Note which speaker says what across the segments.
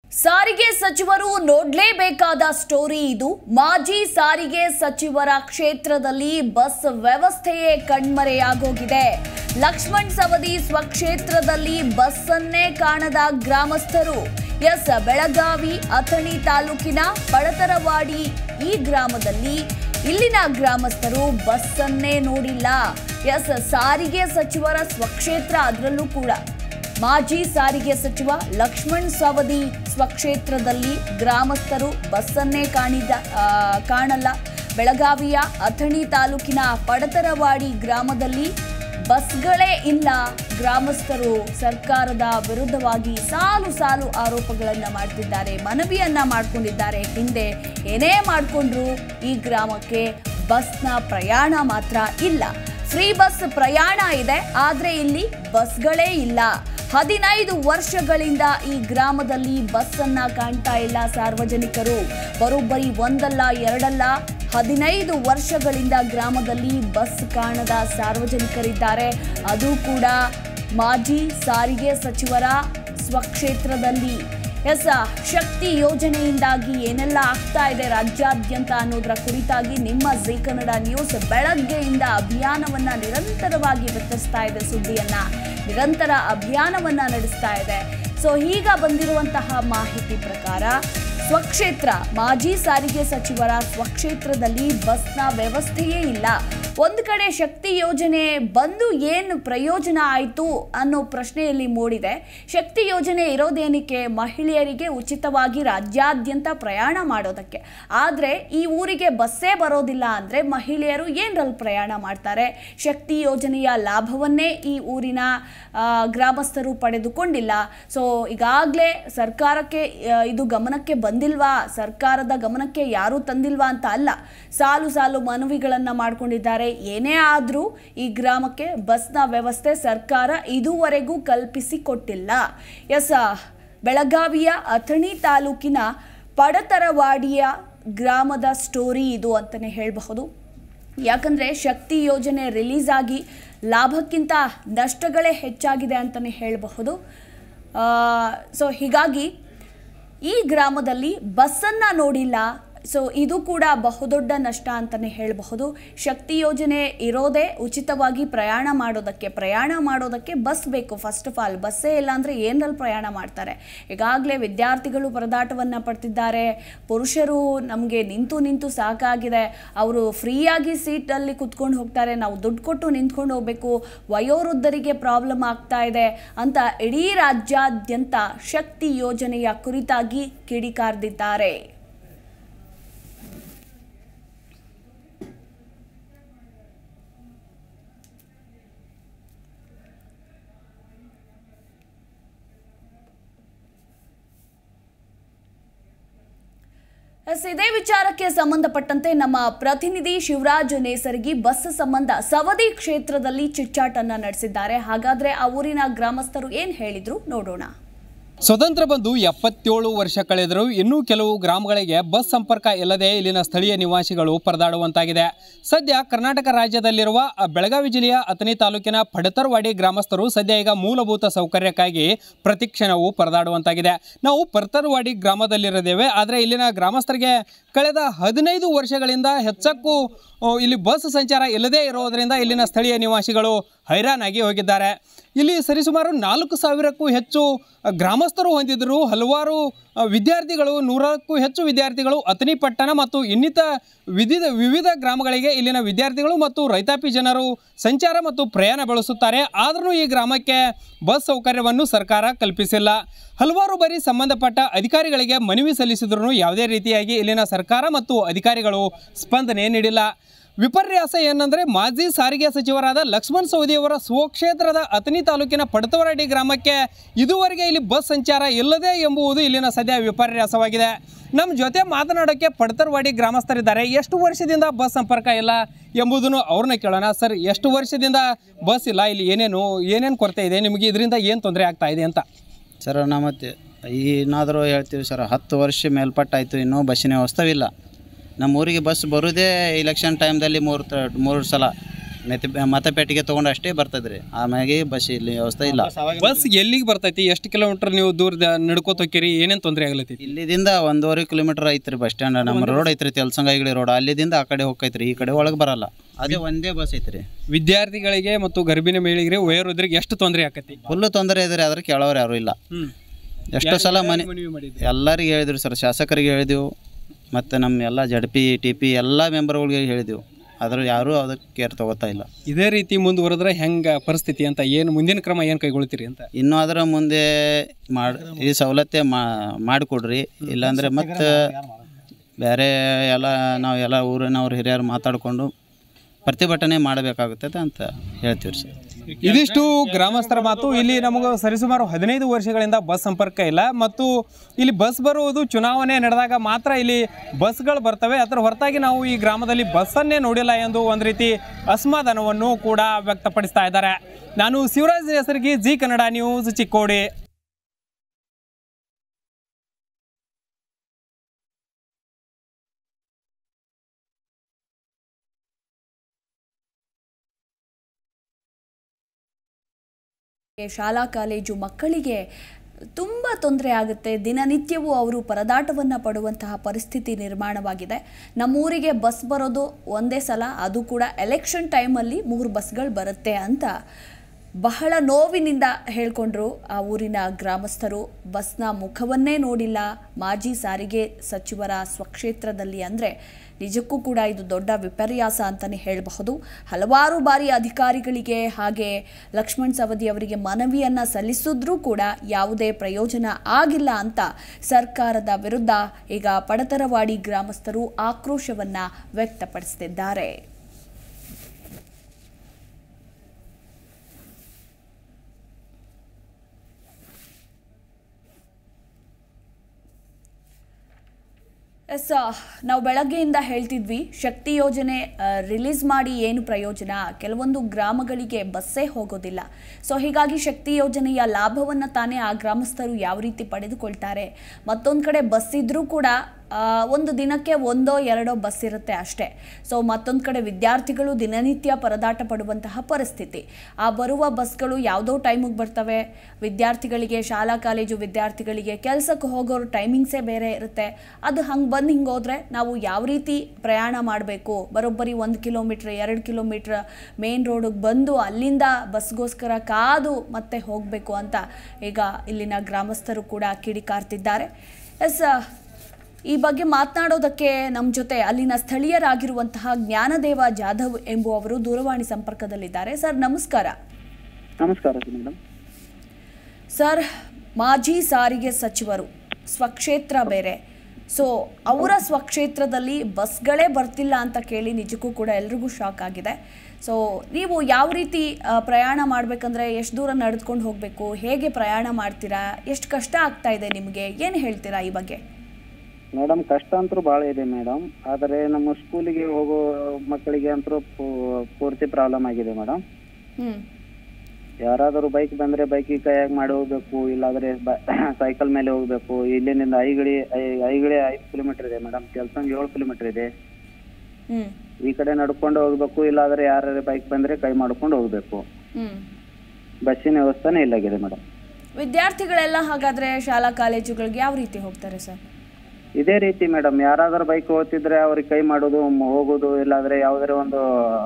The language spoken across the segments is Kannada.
Speaker 1: ಸಾರಿಗೆ ಸಚಿವರು ನೋಡ್ಲೇಬೇಕಾದ ಸ್ಟೋರಿ ಇದು ಮಾಜಿ ಸಾರಿಗೆ ಸಚಿವರ ಕ್ಷೇತ್ರದಲ್ಲಿ ಬಸ್ ವ್ಯವಸ್ಥೆಯೇ ಕಣ್ಮರೆಯಾಗೋಗಿದೆ ಲಕ್ಷ್ಮಣ್ ಸವದಿ ಸ್ವಕ್ಷೇತ್ರದಲ್ಲಿ ಬಸ್ಸನ್ನೇ ಕಾಣದ ಗ್ರಾಮಸ್ಥರು ಎಸ್ ಬೆಳಗಾವಿ ಅಥಣಿ ತಾಲೂಕಿನ ಪಡತರವಾಡಿ ಈ ಗ್ರಾಮದಲ್ಲಿ ಇಲ್ಲಿನ ಗ್ರಾಮಸ್ಥರು ಬಸ್ಸನ್ನೇ ನೋಡಿಲ್ಲ ಎಸ್ ಸಾರಿಗೆ ಸಚಿವರ ಸ್ವಕ್ಷೇತ್ರ ಅದರಲ್ಲೂ ಕೂಡ ಮಾಜಿ ಸಾರಿಗೆ ಸಚಿವ ಲಕ್ಷ್ಮಣ್ ಸವದಿ ಸ್ವಕ್ಷೇತ್ರದಲ್ಲಿ ಗ್ರಾಮಸ್ಥರು ಬಸ್ಸನ್ನೇ ಕಾಣಿದ ಆ, ಕಾಣಲ್ಲ ಬೆಳಗಾವಿಯ ಅಥಣಿ ತಾಲೂಕಿನ ಪಡತರವಾಡಿ ಗ್ರಾಮದಲ್ಲಿ ಬಸ್ಗಳೇ ಇಲ್ಲ ಗ್ರಾಮಸ್ಥರು ಸರ್ಕಾರದ ವಿರುದ್ಧವಾಗಿ ಸಾಲು ಸಾಲು ಆರೋಪಗಳನ್ನು ಮಾಡ್ತಿದ್ದಾರೆ ಮನವಿಯನ್ನ ಮಾಡ್ಕೊಂಡಿದ್ದಾರೆ ಹಿಂದೆ ಏನೇ ಮಾಡಿಕೊಂಡ್ರು ಈ ಗ್ರಾಮಕ್ಕೆ ಬಸ್ನ ಪ್ರಯಾಣ ಮಾತ್ರ ಇಲ್ಲ ಫ್ರೀ ಬಸ್ ಪ್ರಯಾಣ ಇದೆ ಆದ್ರೆ ಇಲ್ಲಿ ಬಸ್ಗಳೇ ಇಲ್ಲ ಹದಿನೈದು ವರ್ಷಗಳಿಂದ ಈ ಗ್ರಾಮದಲ್ಲಿ ಬಸ್ ಅನ್ನ ಕಾಣ್ತಾ ಇಲ್ಲ ಸಾರ್ವಜನಿಕರು ಬರೋಬ್ಬರಿ ಒಂದಲ್ಲ ಎರಡಲ್ಲ ಹದಿನೈದು ವರ್ಷಗಳಿಂದ ಗ್ರಾಮದಲ್ಲಿ ಬಸ್ ಕಾಣದ ಸಾರ್ವಜನಿಕರಿದ್ದಾರೆ ಅದು ಕೂಡ ಮಾಜಿ ಸಾರಿಗೆ ಸಚಿವರ ಸ್ವಕ್ಷೇತ್ರದಲ್ಲಿ ಎಸ್ ಶಕ್ತಿ ಯೋಜನೆಯಿಂದಾಗಿ ಏನೆಲ್ಲ ಆಗ್ತಾ ಇದೆ ರಾಜ್ಯಾದ್ಯಂತ ಅನ್ನೋದರ ಕುರಿತಾಗಿ ನಿಮ್ಮ ಜಿ ಕನ್ನಡ ನ್ಯೂಸ್ ಬೆಳಗ್ಗೆಯಿಂದ ಅಭಿಯಾನವನ್ನ ನಿರಂತರವಾಗಿ ಬಿತ್ತರಿಸ್ತಾ ಇದೆ ಸುದ್ದಿಯನ್ನ ನಿರಂತರ ಅಭಿಯಾನವನ್ನ ನಡೆಸ್ತಾ ಇದೆ ಸೊ ಈಗ ಬಂದಿರುವಂತಹ ಮಾಹಿತಿ ಪ್ರಕಾರ ಸ್ವಕ್ಷೇತ್ರ ಮಾಜಿ ಸಾರಿಗೆ ಸಚಿವರ ಸ್ವಕ್ಷೇತ್ರದಲ್ಲಿ ಬಸ್ನ ವ್ಯವಸ್ಥೆಯೇ ಇಲ್ಲ ಒಂದು ಕಡೆ ಶಕ್ತಿ ಯೋಜನೆ ಬಂದು ಏನು ಪ್ರಯೋಜನ ಆಯಿತು ಅನ್ನೋ ಪ್ರಶ್ನೆಯಲ್ಲಿ ಮೂಡಿದೆ ಶಕ್ತಿ ಯೋಜನೆ ಇರೋದೇನಕ್ಕೆ ಮಹಿಳೆಯರಿಗೆ ಉಚಿತವಾಗಿ ರಾಜ್ಯಾದ್ಯಂತ ಪ್ರಯಾಣ ಮಾಡೋದಕ್ಕೆ ಆದರೆ ಈ ಊರಿಗೆ ಬಸ್ಸೇ ಬರೋದಿಲ್ಲ ಅಂದರೆ ಮಹಿಳೆಯರು ಏನರಲ್ಲಿ ಪ್ರಯಾಣ ಮಾಡ್ತಾರೆ ಶಕ್ತಿ ಯೋಜನೆಯ ಲಾಭವನ್ನೇ ಈ ಊರಿನ ಆ, ಗ್ರಾಮಸ್ಥರು ಪಡೆದುಕೊಂಡಿಲ್ಲ ಸೊ ಈಗಾಗಲೇ ಸರ್ಕಾರಕ್ಕೆ ಆ, ಇದು ಗಮನಕ್ಕೆ ಬಂದಿಲ್ವಾ ಸರ್ಕಾರದ ಗಮನಕ್ಕೆ ಯಾರೂ ತಂದಿಲ್ವಾ ಅಂತ ಅಲ್ಲ ಸಾಲು ಸಾಲು ಮನವಿಗಳನ್ನು ಮಾಡ್ಕೊಂಡಿದ್ದಾರೆ ಏನೇ ಆದರೂ ಈ ಗ್ರಾಮಕ್ಕೆ ಬಸ್ನ ವ್ಯವಸ್ಥೆ ಸರ್ಕಾರ ಇದುವರೆಗೂ ಕಲ್ಪಿಸಿಕೊಟ್ಟಿಲ್ಲ ಎಸ್ ಬೆಳಗಾವಿಯ ಅಥಣಿ ತಾಲೂಕಿನ ಪಡತರವಾಡಿಯ ಗ್ರಾಮದ ಸ್ಟೋರಿ ಇದು ಅಂತಲೇ ಹೇಳಬಹುದು ಯಾಕಂದರೆ ಶಕ್ತಿ ಯೋಜನೆ ರಿಲೀಸ್ ಆಗಿ ಲಾಭಕ್ಕಿಂತ ನಷ್ಟಗಳೇ ಹೆಚ್ಚಾಗಿದೆ ಅಂತಲೇ ಹೇಳಬಹುದು ಸೊ ಹೀಗಾಗಿ ಈ ಗ್ರಾಮದಲ್ಲಿ ಬಸ್ಸನ್ನು ನೋಡಿಲ್ಲ ಸೊ ಇದು ಕೂಡ ಬಹುದೊಡ್ಡ ನಷ್ಟ ಅಂತಲೇ ಹೇಳಬಹುದು ಶಕ್ತಿ ಯೋಜನೆ ಇರೋದೇ ಉಚಿತವಾಗಿ ಪ್ರಯಾಣ ಮಾಡೋದಕ್ಕೆ ಪ್ರಯಾಣ ಮಾಡೋದಕ್ಕೆ ಬಸ್ ಬೇಕು ಫಸ್ಟ್ ಆಫ್ ಆಲ್ ಬಸ್ಸೇ ಇಲ್ಲ ಅಂದರೆ ಏನರಲ್ಲಿ ಪ್ರಯಾಣ ಮಾಡ್ತಾರೆ ಈಗಾಗಲೇ ವಿದ್ಯಾರ್ಥಿಗಳು ಪರದಾಟವನ್ನು ಪಡ್ತಿದ್ದಾರೆ ಪುರುಷರು ನಮಗೆ ನಿಂತು ನಿಂತು ಸಾಕಾಗಿದೆ ಅವರು ಫ್ರೀಯಾಗಿ ಸೀಟಲ್ಲಿ ಕುತ್ಕೊಂಡು ಹೋಗ್ತಾರೆ ನಾವು ದುಡ್ಡು ಕೊಟ್ಟು ನಿಂತ್ಕೊಂಡು ಹೋಗಬೇಕು ವಯೋವೃದ್ಧರಿಗೆ ಪ್ರಾಬ್ಲಮ್ ಆಗ್ತಾ ಇದೆ ಅಂತ ಇಡೀ ರಾಜ್ಯಾದ್ಯಂತ ಶಕ್ತಿ ಯೋಜನೆಯ ಕುರಿತಾಗಿ ಕಿಡಿಕಾರ್ದಿದ್ದಾರೆ ಎಸ್, ಇದೇ ವಿಚಾರಕ್ಕೆ ಸಂಬಂಧಪಟ್ಟಂತೆ ನಮ್ಮ ಪ್ರತಿನಿಧಿ ಶಿವರಾಜ್ ನೇಸರ್ಗಿ ಬಸ್ ಸಂಬಂಧ ಸವದಿ ಕ್ಷೇತ್ರದಲ್ಲಿ ಚಿಟ್ಚಾಟನ್ನ ನಡೆಸಿದ್ದಾರೆ ಹಾಗಾದ್ರೆ ಆ ಊರಿನ ಗ್ರಾಮಸ್ಥರು ಏನ್ ಹೇಳಿದ್ರು ನೋಡೋಣ
Speaker 2: ಸ್ವತಂತ್ರ ಬಂದು ಎಪ್ಪತ್ತೇಳು ವರ್ಷ ಕಳೆದರೂ ಇನ್ನೂ ಕೆಲವು ಗ್ರಾಮಗಳಿಗೆ ಬಸ್ ಸಂಪರ್ಕ ಇಲ್ಲದೆ ಇಲ್ಲಿನ ಸ್ಥಳೀಯ ನಿವಾಸಿಗಳು ಪರದಾಡುವಂತಾಗಿದೆ ಸದ್ಯ ಕರ್ನಾಟಕ ರಾಜ್ಯದಲ್ಲಿರುವ ಆ ಬೆಳಗಾವಿ ಜಿಲ್ಲೆಯ ಅಥಣಿ ತಾಲೂಕಿನ ಪಡತರ್ವಾಡಿ ಗ್ರಾಮಸ್ಥರು ಸದ್ಯ ಈಗ ಮೂಲಭೂತ ಸೌಕರ್ಯಕ್ಕಾಗಿ ಪ್ರತಿಕ್ಷಣವು ಪರದಾಡುವಂತಾಗಿದೆ ನಾವು ಪಡತರ್ವಾಡಿ ಗ್ರಾಮದಲ್ಲಿರೋದೇವೆ ಆದರೆ ಇಲ್ಲಿನ ಗ್ರಾಮಸ್ಥರಿಗೆ ಕಳೆದ ಹದಿನೈದು ವರ್ಷಗಳಿಂದ ಹೆಚ್ಚಕ್ಕೂ ಆ, ಇಲ್ಲಿ ಬಸ್ ಸಂಚಾರ ಇಲ್ಲದೇ ಇರೋದರಿಂದ ಇಲ್ಲಿನ ಸ್ಥಳೀಯ ನಿವಾಸಿಗಳು ಹೈರಾಣಾಗಿ ಹೋಗಿದ್ದಾರೆ ಇಲ್ಲಿ ಸರಿಸುಮಾರು ನಾಲ್ಕು ಸಾವಿರಕ್ಕೂ ಹೆಚ್ಚು ಆ, ಗ್ರಾಮಸ್ಥರು ಹೊಂದಿದ್ದರು ಹಲವಾರು ಆ, ವಿದ್ಯಾರ್ಥಿಗಳು ನೂರಕ್ಕೂ ಹೆಚ್ಚು ವಿದ್ಯಾರ್ಥಿಗಳು ಅಥಣಿ ಪಟ್ಟಣ ಮತ್ತು ಇನ್ನಿತ ವಿವಿಧ ವಿವಿಧ ಗ್ರಾಮಗಳಿಗೆ ಇಲ್ಲಿನ ವಿದ್ಯಾರ್ಥಿಗಳು ಮತ್ತು ರೈತಾಪಿ ಜನರು ಸಂಚಾರ ಮತ್ತು ಪ್ರಯಾಣ ಬಳಸುತ್ತಾರೆ ಆದರೂ ಈ ಗ್ರಾಮಕ್ಕೆ ಬಸ್ ಸೌಕರ್ಯವನ್ನು ಸರ್ಕಾರ ಕಲ್ಪಿಸಿಲ್ಲ ಹಲವಾರು ಬಾರಿ ಸಂಬಂಧಪಟ್ಟ ಅಧಿಕಾರಿಗಳಿಗೆ ಮನವಿ ಸಲ್ಲಿಸಿದ್ರೂ ಯಾವುದೇ ರೀತಿಯಾಗಿ ಇಲ್ಲಿನ ಸರ್ಕಾರ ಮತ್ತು ಅಧಿಕಾರಿಗಳು ಸ್ಪಂದನೆ ನೀಡಿಲ್ಲ ವಿಪರ್ಯಾಸ ಏನಂದರೆ ಮಾಜಿ ಸಾರಿಗೆ ಸಚಿವರಾದ ಲಕ್ಷ್ಮಣ್ ಸವದಿಯವರ ಸ್ವಕ್ಷೇತ್ರದ ಅಥಣಿ ತಾಲೂಕಿನ ಪಡತವರಡಿ ಗ್ರಾಮಕ್ಕೆ ಇದುವರೆಗೆ ಇಲ್ಲಿ ಬಸ್ ಸಂಚಾರ ಇಲ್ಲದೆ ಎಂಬುದು ಇಲ್ಲಿನ ಸದ್ಯ ವಿಪರ್ಯಾಸವಾಗಿದೆ ನಮ್ಮ ಜೊತೆ ಮಾತನಾಡೋಕ್ಕೆ ಪಡತರವಾಡಿ ಗ್ರಾಮಸ್ಥರಿದ್ದಾರೆ ಎಷ್ಟು ವರ್ಷದಿಂದ ಬಸ್ ಸಂಪರ್ಕ ಇಲ್ಲ ಎಂಬುದನ್ನು ಅವ್ರನ್ನ ಕೇಳೋಣ ಸರ್ ಎಷ್ಟು ವರ್ಷದಿಂದ ಬಸ್ ಇಲ್ಲ ಇಲ್ಲಿ ಏನೇನು ಏನೇನು ಕೊರತೆ ಇದೆ ನಿಮಗೆ ಇದರಿಂದ ಏನು ತೊಂದರೆ ಆಗ್ತಾ ಇದೆ ಅಂತ
Speaker 3: ಸರ್ ನಾವು ಮತ್ತೆ ಏನಾದರೂ ಹೇಳ್ತೀವಿ ಸರ್ ಹತ್ತು ವರ್ಷ ಮೇಲ್ಪಟ್ಟಾಯಿತು ಇನ್ನೂ ಬಸ್ಸಿನ ವ್ಯವಸ್ಥೆ ಇಲ್ಲ ನಮ್ಮ ಊರಿಗೆ ಬಸ್ ಬರೋದೇ ಇಲೆಕ್ಷನ್ ಟೈಮ್ದಲ್ಲಿ ಮೂರು ತ ಮೂರು ಸಲ ಮತ್ತೆ ಮತಪೇಟೆಗೆ ತೊಗೊಂಡು ಅಷ್ಟೇ ಬರ್ತದ್ರಿ ಆಮ್ಯಾಗೆ ಬಸ್ ಇಲ್ಲಿ ವ್ಯವಸ್ಥೆ ಇಲ್ಲ
Speaker 2: ಬಸ್ ಎಲ್ಲಿಗೆ ಬರ್ತೈತಿ ಎಷ್ಟು ಕಿಲೋಮೀಟರ್ ನೀವು ದೂರದ ನಡ್ಕೋತ ಹೋಗ್ತೀರಿ ಏನೇನು ತೊಂದರೆ ಆಗ್ಲತ್ತೈತಿ
Speaker 3: ಇಲ್ಲಿದಿಂದ ಒಂದೂವರೆ ಕಿಲೋಮೀಟರ್ ಐತ್ರಿ ಬಸ್ ಸ್ಟ್ಯಾಂಡ್ ನಮ್ಮ ರೋಡ್ ಐತ್ರಿ ತೆಲ್ಸಂಗೈಗಳಿ ರೋಡ್ ಅಲ್ಲಿದಿಂದ ಆ ಕಡೆ ಹೋಗ್ತೈತ್ರಿ ಈ ಕಡೆ ಒಳಗೆ ಬರಲ್ಲ ಅದೇ ಒಂದೇ ಬಸ್ ಐತ್ರಿ
Speaker 2: ವಿದ್ಯಾರ್ಥಿಗಳಿಗೆ ಮತ್ತು ಗರ್ಭಿಣಿ ಮಹಿಳೆಯರಿಗೆ ವಯೋವೃದ್ಧರಿಗೆ ಎಷ್ಟು ತೊಂದರೆ ಆಕತಿ
Speaker 3: ಫುಲ್ಲು ತೊಂದರೆ ಇದ್ರಿ ಆದ್ರೆ ಕೇಳೋರು ಯಾರು ಇಲ್ಲ
Speaker 2: ಹ್ಮ್
Speaker 3: ಎಷ್ಟೋ ಸಲ ಮನೆ
Speaker 2: ಮನವಿ ಮಾಡಿದ್ರಿ
Speaker 3: ಎಲ್ಲರಿಗೆ ಹೇಳಿದ್ರು ಸರ್ ಶಾಸಕರಿಗೆ ಹೇಳಿದೆವು ಮತ್ತು ನಮ್ಮ ಎಲ್ಲ ಜಡ್ ಪಿ ಟಿ ಪಿ ಎಲ್ಲ ಮೆಂಬರ್ಗಳಿಗೆ ಹೇಳಿದೆವು ಆದರೂ ಯಾರೂ ಅದಕ್ಕೆ ಕೇರ್ ತಗೋತಾ ಇಲ್ಲ
Speaker 2: ಇದೇ ರೀತಿ ಮುಂದುವರೆದ್ರೆ ಹೆಂಗ ಪರಿಸ್ಥಿತಿ ಅಂತ ಏನು ಮುಂದಿನ ಕ್ರಮ ಏನು ಕೈಗೊಳ್ತೀರಿ ಅಂತ
Speaker 3: ಇನ್ನೂ ಅದರ ಮುಂದೆ ಮಾಡಿ ಈ ಸವಲತ್ತೇ ಮಾ ಮಾಡಿಕೊಡ್ರಿ ಇಲ್ಲಾಂದರೆ ಮತ್ತು ಬೇರೆ ಎಲ್ಲ ನಾವು ಎಲ್ಲ ಊರಿನವ್ರು ಹಿರಿಯರು ಮಾತಾಡಿಕೊಂಡು ಪ್ರತಿಭಟನೆ ಮಾಡಬೇಕಾಗುತ್ತದೆ ಅಂತ ಹೇಳ್ತೀವಿ ಸರ್
Speaker 2: ಇದಿಷ್ಟು ಗ್ರಾಮಸ್ಥರ ಮಾತು ಇಲ್ಲಿ ನಮಗೆ ಸರಿಸುಮಾರು ಹದಿನೈದು ವರ್ಷಗಳಿಂದ ಬಸ್ ಸಂಪರ್ಕ ಇಲ್ಲ ಮತ್ತು ಇಲ್ಲಿ ಬಸ್ ಬರುವುದು ಚುನಾವಣೆ ನಡೆದಾಗ ಮಾತ್ರ ಇಲ್ಲಿ ಬಸ್ಗಳು ಬರ್ತವೆ ಅದರ ಹೊರತಾಗಿ ನಾವು ಈ ಗ್ರಾಮದಲ್ಲಿ ಬಸ್ಸನ್ನೇ ನೋಡಿಲ್ಲ ಎಂದು ಒಂದು ರೀತಿ ಅಸಮಾಧಾನವನ್ನು ಕೂಡ ವ್ಯಕ್ತಪಡಿಸ್ತಾ ಇದ್ದಾರೆ ನಾನು ಶಿವರಾಜ್ ಹೆಸರಿಗೆ ಜಿ ಕನ್ನಡ ನ್ಯೂಸ್ ಚಿಕ್ಕೋಡಿ
Speaker 1: ಶಾಲಾ ಕಾಲೇಜು ಮಕ್ಕಳಿಗೆ ತುಂಬ ತೊಂದರೆ ಆಗುತ್ತೆ ದಿನನಿತ್ಯವೂ ಅವರು ಪರದಾಟವನ್ನು ಪಡುವಂತಹ ಪರಿಸ್ಥಿತಿ ನಿರ್ಮಾಣವಾಗಿದೆ ನಮ್ಮೂರಿಗೆ ಬಸ್ ಬರೋದು ಒಂದೇ ಸಲ ಅದು ಕೂಡ ಎಲೆಕ್ಷನ್ ಟೈಮಲ್ಲಿ ಮೂರು ಬಸ್ಗಳು ಬರುತ್ತೆ ಅಂತ ಬಹಳ ನೋವಿನಿಂದ ಹೇಳ್ಕೊಂಡ್ರು ಆ ಊರಿನ ಗ್ರಾಮಸ್ಥರು ಬಸ್ನ ಮುಖವನ್ನೇ ನೋಡಿಲ್ಲ ಮಾಜಿ ಸಾರಿಗೆ ಸಚಿವರ ಸ್ವಕ್ಷೇತ್ರದಲ್ಲಿ ಅಂದರೆ ನಿಜಕ್ಕೂ ಕೂಡ ಇದು ದೊಡ್ಡ ವಿಪರ್ಯಾಸ ಅಂತಲೇ ಹೇಳಬಹುದು ಹಲವಾರು ಬಾರಿ ಅಧಿಕಾರಿಗಳಿಗೆ ಹಾಗೆ ಲಕ್ಷ್ಮಣ್ ಸವದಿ ಅವರಿಗೆ ಮನವಿಯನ್ನು ಸಲ್ಲಿಸಿದ್ರೂ ಕೂಡ ಯಾವುದೇ ಪ್ರಯೋಜನ ಆಗಿಲ್ಲ ಅಂತ ಸರ್ಕಾರದ ವಿರುದ್ಧ ಈಗ ಪಡತರವಾಡಿ ಗ್ರಾಮಸ್ಥರು ಆಕ್ರೋಶವನ್ನು ವ್ಯಕ್ತಪಡಿಸುತ್ತಿದ್ದಾರೆ ಎಸ್ ನಾವು ಬೆಳಗ್ಗೆಯಿಂದ ಹೇಳ್ತಿದ್ವಿ ಶಕ್ತಿ ಯೋಜನೆ ರಿಲೀಸ್ ಮಾಡಿ ಏನು ಪ್ರಯೋಜನ ಕೆಲವೊಂದು ಗ್ರಾಮಗಳಿಗೆ ಬಸ್ಸೇ ಹೋಗೋದಿಲ್ಲ ಸೊ ಹೀಗಾಗಿ ಶಕ್ತಿ ಯೋಜನೆಯ ಲಾಭವನ್ನು ತಾನೇ ಆ ಗ್ರಾಮಸ್ಥರು ಯಾವ ರೀತಿ ಪಡೆದುಕೊಳ್ತಾರೆ ಮತ್ತೊಂದು ಕಡೆ ಬಸ್ ಇದ್ರೂ ಕೂಡ ಆ, ಒಂದು ದಿನಕ್ಕೆ ಒಂದೋ ಎರಡೋ ಬಸ್ ಇರುತ್ತೆ ಅಷ್ಟೇ ಸೊ ಮತ್ತೊಂದು ಕಡೆ ವಿದ್ಯಾರ್ಥಿಗಳು ದಿನನಿತ್ಯ ಪರದಾಟ ಪಡುವಂತಹ ಪರಿಸ್ಥಿತಿ ಆ ಬರುವ ಬಸ್ಗಳು ಯಾವುದೋ ಟೈಮಿಗೆ ಬರ್ತವೆ ವಿದ್ಯಾರ್ಥಿಗಳಿಗೆ ಶಾಲಾ ಕಾಲೇಜು ವಿದ್ಯಾರ್ಥಿಗಳಿಗೆ ಕೆಲಸಕ್ಕೆ ಹೋಗೋರು ಟೈಮಿಂಗ್ಸೇ ಬೇರೆ ಇರುತ್ತೆ ಅದು ಹಂಗೆ ಬಂದು ಹಿಂಗೆ ಹೋದರೆ ನಾವು ಯಾವ ರೀತಿ ಪ್ರಯಾಣ ಮಾಡಬೇಕು ಬರೋಬ್ಬರಿ ಒಂದು ಕಿಲೋಮೀಟ್ರ್ ಎರಡು ಕಿಲೋಮೀಟ್ರ್ ಮೇನ್ ರೋಡಿಗೆ ಬಂದು ಅಲ್ಲಿಂದ ಬಸ್ಗೋಸ್ಕರ ಕಾದು ಮತ್ತೆ ಹೋಗಬೇಕು ಅಂತ ಈಗ ಇಲ್ಲಿನ ಗ್ರಾಮಸ್ಥರು ಕೂಡ ಕಿಡಿಕಾರ್ತಿದ್ದಾರೆ ಎಸ್ ಈ ಬಗ್ಗೆ ಮಾತನಾಡೋದಕ್ಕೆ ನಮ್ಮ ಜೊತೆ ಅಲ್ಲಿನ ಸ್ಥಳೀಯರಾಗಿರುವಂತಹ ಜ್ಞಾನದೇವ ಜಾಧವ್ ಎಂಬುವವರು ದೂರವಾಣಿ ಸಂಪರ್ಕದಲ್ಲಿದ್ದಾರೆ ಸರ್ ನಮಸ್ಕಾರ
Speaker 4: ನಮಸ್ಕಾರ ಮೇಡಮ್
Speaker 1: ಸರ್ ಮಾಜಿ ಸಾರಿಗೆ ಸಚಿವರು ಸ್ವಕ್ಷೇತ್ರ ಬೇರೆ ಸೊ ಅವರ ಸ್ವಕ್ಷೇತ್ರದಲ್ಲಿ ಬಸ್ಗಳೇ ಬರ್ತಿಲ್ಲ ಅಂತ ಕೇಳಿ ನಿಜಕ್ಕೂ ಕೂಡ ಎಲ್ರಿಗೂ ಶಾಕ್ ಆಗಿದೆ ಸೊ ನೀವು ಯಾವ ರೀತಿ ಆ, ಪ್ರಯಾಣ ಮಾಡಬೇಕಂದ್ರೆ ಎಷ್ಟು ದೂರ ನಡೆದುಕೊಂಡು ಹೋಗಬೇಕು ಹೇಗೆ ಪ್ರಯಾಣ ಮಾಡ್ತೀರಾ ಎಷ್ಟು ಕಷ್ಟ ಆಗ್ತಾ ಇದೆ ನಿಮಗೆ ಏನು ಹೇಳ್ತೀರಾ ಈ ಬಗ್ಗೆ
Speaker 4: ಮೇಡಮ್ ಕಷ್ಟ ಅಂತೂ ಭಾಳ ಇದೆ ಮೇಡಮ್ ಆದರೆ ನಮ್ಮ ಸ್ಕೂಲಿಗೆ ಹೋಗೋ ಮಕ್ಕಳಿಗೆ ಅಂತೂ ಪೂ- ಪೂರ್ತಿ ಪ್ರಾಬ್ಲಮ್ ಆಗಿದೆ ಮೇಡಮ್
Speaker 1: ಹ್ಞೂ
Speaker 4: ಯಾರಾದರೂ ಬೈಕ್ ಬಂದರೆ ಬೈಕಿಗೆ ಕೈಯಾಗಿ ಮಾಡಿ ಹೋಗ್ಬೇಕು ಇಲ್ಲಾಂದರೆ ಸೈಕಲ್ ಮೇಲೆ ಹೋಗ್ಬೇಕು ಇಲ್ಲಿಂದ ಐಗಳಿ ಐ- ಐಗಳಿ ಐದು ಕಿಲೋಮೀಟರ್ ಇದೆ ಮೇಡಮ್ ಕೆಲ್ಸಂಗ್ ಏಳು ಕಿಲೋಮೀಟರ್ ಇದೆ
Speaker 1: ಹ್ಞೂ
Speaker 4: ಈ ಕಡೆ ನಡ್ಕೊಂಡು ಹೋಗ್ಬೇಕು ಇಲ್ಲಾಂದರೆ ಯಾರು ಬೈಕ್ ಬಂದರೆ ಕೈ ಮಾಡ್ಕೊಂಡು ಹೋಗ್ಬೇಕು
Speaker 1: ಹ್ಞೂ
Speaker 4: ಬಸ್ಸಿನ ವ್ಯವಸ್ಥೆನೇ ಇಲ್ಲಾಗಿದೆ ಮೇಡಮ್
Speaker 1: ವಿದ್ಯಾರ್ಥಿಗಳೆಲ್ಲ ಹಾಗಾದರೆ ಶಾಲಾ ಕಾಲೇಜುಗಳಿಗೆ ಯಾವ ರೀತಿ ಹೋಗ್ತಾರೆ ಸರ್
Speaker 4: ಇದೇ ರೀತಿ ಮೇಡಮ್ ಯಾರಾದರೂ ಬೈಕ್ ಓದ್ತಿದ್ರೆ ಅವ್ರಿಗೆ ಕೈ ಮಾಡೋದು ಮ್- ಹೋಗೋದು ಇಲ್ಲಾಂದ್ರೆ ಯಾವುದಾದ್ರು ಒಂದು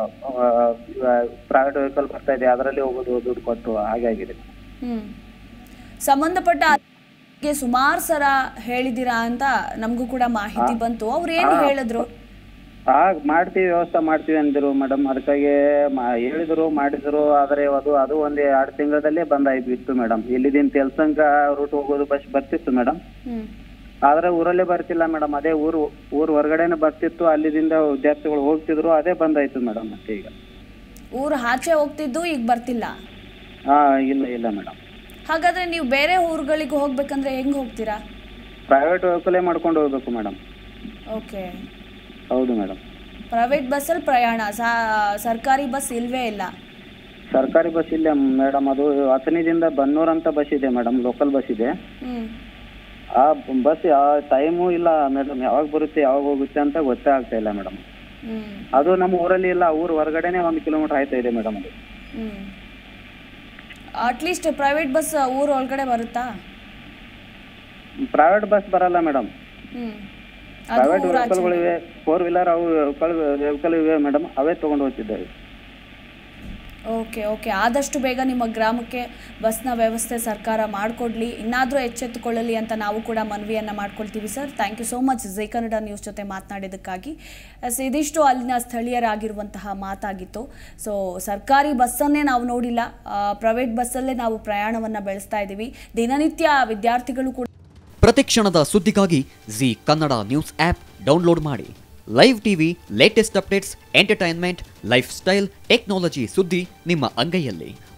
Speaker 4: ಪ್ರೈವೇಟ್ ವೆಹಿಕಲ್ ಬರ್ತಾ ಇದೆ ಅದರಲ್ಲಿ ಹೋಗೋದು ದುಡ್ಡು ಕೊಟ್ಟು ಹಾಗೆ ಆಗಿದೆ
Speaker 1: ಹ್ಮ್ ಸಂಬಂಧಪಟ್ಟ ಅಧಿಕಾರಿಗೆ ಸುಮಾರು ಸಲ ಹೇಳಿದ್ದೀರಾ ಅಂತ ನಮಗೂ ಕೂಡ ಮಾಹಿತಿ ಬಂತು ಅವ್ರು ಏನು ಹೇಳಿದ್ರು
Speaker 4: ಆ ಮಾಡ್ತೀವಿ ವ್ಯವಸ್ಥೆ ಮಾಡ್ತೀವಿ ಅಂದಿರು ಮೇಡಮ್ ಅದಕ್ಕಾಗಿ ಮಾ- ಹೇಳಿದ್ರು ಮಾಡಿದ್ರು ಆದರೆ ಅದು ಅದು ಒಂದು ಎರಡು ತಿಂಗಳಲ್ಲೇ ಬಂದಾಯ್ತು ಮೇಡಮ್ ಇಲ್ಲಿದಿಂದ ತೆಲ್ಸಂಕ ರೂಟ್ ಹೋಗೋದು ಬಸ್ ಬರ್ತಿತ್ತು ಮೇಡಮ್
Speaker 1: ಹ್ಮ್
Speaker 4: ಆದ್ರೆ ಊರಲ್ಲೇ ಬರ್ತಿಲ್ಲ ಮೇಡಮ್ ಅದೇ ಊರು ಊರು ಹೊರಗಡೆನೆ ಬರ್ತಿತ್ತು ಅಲ್ಲಿದಿಂದ ವಿದ್ಯಾರ್ಥಿಗಳು ಹೋಗ್ತಿದ್ರು ಅದೇ ಬಂದಾಯ್ತು ಮೇಡಮ್ ಮತ್ತೆ ಈಗ
Speaker 1: ಊರು ಆಚೆ ಹೋಗ್ತಿದ್ದು ಈಗ ಬರ್ತಿಲ್ಲ
Speaker 4: ಹಾ ಇಲ್ಲ ಇಲ್ಲ ಮೇಡಮ್
Speaker 1: ಹಾಗಾದ್ರೆ ನೀವು ಬೇರೆ ಊರುಗಳಿಗೆ ಹೋಗ್ಬೇಕಂದ್ರೆ ಹೆಂಗ್ ಹೋಗ್ತೀರಾ
Speaker 4: ಪ್ರೈವೇಟ್ ವೆಹಿಕಲೇ ಮಾಡ್ಕೊಂಡು ಹೋಗ್ಬೇಕು ಮೇಡಮ್
Speaker 1: ಓಕೆ
Speaker 4: ಹೌದು ಮೇಡಮ್
Speaker 1: ಪ್ರೈವೇಟ್ ಬಸ್ಸಲ್ಲಿ ಪ್ರಯಾಣ ಸಾ- ಸರ್ಕಾರಿ ಬಸ್ ಇಲ್ವೇ ಇಲ್ಲ
Speaker 4: ಸರ್ಕಾರಿ ಬಸ್ ಇಲ್ಲ ಮೇಡಮ್ ಅದು ಹತ್ತನೇದಿಂದ ಬನ್ನೂರ್ ಅಂತ ಬಸ್ ಇದೆ ಮೇಡಮ್ ಲೋಕಲ್ ಬಸ್ ಇದೆ
Speaker 1: ಹ್ಮ್
Speaker 4: ಆ ಬಸ್ ಯಾವ ಟೈಮು ಇಲ್ಲ ಮೇಡಮ್ ಯಾವಾಗ ಬರುತ್ತೆ ಯಾವಾಗ ಹೋಗುತ್ತೆ ಅಂತ ಗೊತ್ತೇ ಆಗ್ತಾ ಇಲ್ಲ ಮೇಡಮ್
Speaker 1: ಹ್ಮ್
Speaker 4: ಅದು ನಮ್ಮ ಊರಲ್ಲಿ ಇಲ್ಲ ಊರು ಹೊರಗಡೆನೆ ಒಂದು ಕಿಲೋಮೀಟರ್ ಆಯ್ತಾ ಇದೆ ಮೇಡಮ್ ಅದು
Speaker 1: ಹ್ಮ್ ಅಟ್ಲೀಸ್ಟ್ ಪ್ರೈವೇಟ್ ಬಸ್ ಊರ ಒಳಗಡೆ ಬರುತ್ತಾ
Speaker 4: ಪ್ರೈವೇಟ್ ಬಸ್ ಬರಲ್ಲ ಮೇಡಮ್
Speaker 1: ಹ್ಮ್ ಅದು
Speaker 4: ಪ್ರೈವೇಟ್
Speaker 1: ಊರ ಆಚೆ
Speaker 4: ವೆಹಿಕಲ್ಗಳು ಇವೆ ಫೋರ್ ವೀಲರ್ ಅವು ವೆಹಿಕಲ್ ಇವೆ ಮೇಡಮ್ ಅವೇ ತಗೊಂಡು ಹೋಗ್ತಿದ್ದೇವೆ
Speaker 1: ಓಕೆ ಓಕೆ ಆದಷ್ಟು ಬೇಗ ನಿಮ್ಮ ಗ್ರಾಮಕ್ಕೆ ಬಸ್ನ ವ್ಯವಸ್ಥೆ ಸರ್ಕಾರ ಮಾಡಿಕೊಡ್ಲಿ ಇನ್ನಾದರೂ ಎಚ್ಚೆತ್ತುಕೊಳ್ಳಲಿ ಅಂತ ನಾವು ಕೂಡ ಮನವಿಯನ್ನು ಮಾಡ್ಕೊಳ್ತೀವಿ sir thank you so much Zee Kannada news ಜೊತೆ ಮಾತನಾಡಿದ್ದಕ್ಕಾಗಿ ಎಸ್ ಇದಿಷ್ಟು ಅಲ್ಲಿನ ಸ್ಥಳೀಯರಾಗಿರುವಂತಹ ಮಾತಾಗಿತ್ತು ಸೊ ಸರ್ಕಾರಿ ಬಸ್ಸನ್ನೇ ನಾವು ನೋಡಿಲ್ಲ ಪ್ರೈವೇಟ್ ಬಸ್ಸಲ್ಲೇ ನಾವು ಪ್ರಯಾಣವನ್ನು ಬೆಳೆಸ್ತಾ ಇದ್ದೀವಿ ದಿನನಿತ್ಯ ವಿದ್ಯಾರ್ಥಿಗಳು ಕೂಡ
Speaker 5: ಪ್ರತಿಕ್ಷಣದ ಸುದ್ದಿಗಾಗಿ Zee Kannada news app download ಮಾಡಿ live TV latest updates entertainment lifestyle technology ಸುದ್ದಿ ನಿಮ್ಮ ಅಂಗೈಯಲ್ಲಿ